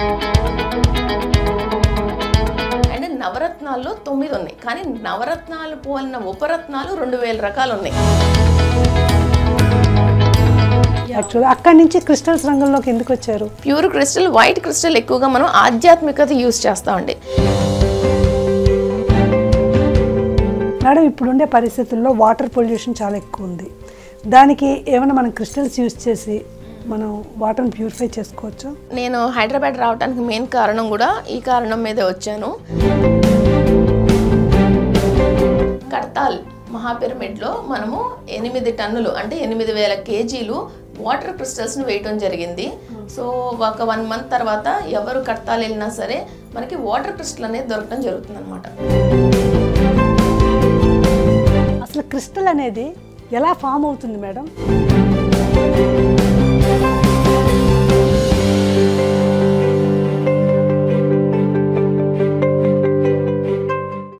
and నవరత్నాల్లో తొమ్మిది ఉన్నాయి కానీ నవరత్నాలు పోలిన ఉపరత్నాలు రెండు వేల రకాలు ఉన్నాయి యాక్చువల్గా అక్కడి నుంచి క్రిస్టల్స్ రంగంలోకి ఎందుకు వచ్చారు ప్యూర్ క్రిస్టల్ వైట్ క్రిస్టల్ ఎక్కువగా మనం ఆధ్యాత్మికత యూస్ చేస్తామండి మేడం ఇప్పుడుండే పరిస్థితుల్లో వాటర్ పొల్యూషన్ చాలా ఎక్కువ ఉంది దానికి ఏమైనా మనం క్రిస్టల్స్ యూస్ చేసి మనం వాటర్ని ప్యూరిఫై చేసుకోవచ్చు నేను హైదరాబాద్ రావడానికి మెయిన్ కారణం కూడా ఈ కారణం మీదే వచ్చాను కడతాల్ మహాపిరమిడ్లో మనము ఎనిమిది టన్నులు అంటే ఎనిమిది వేల కేజీలు వాటర్ క్రిస్టల్స్ని వేయటం జరిగింది సో ఒక వన్ మంత్ తర్వాత ఎవరు కడతాల్ వెళ్ళినా సరే మనకి వాటర్ క్రిస్టల్ అనేది దొరకడం జరుగుతుంది అనమాట అసలు క్రిస్టల్ అనేది ఎలా ఫామ్ అవుతుంది మేడం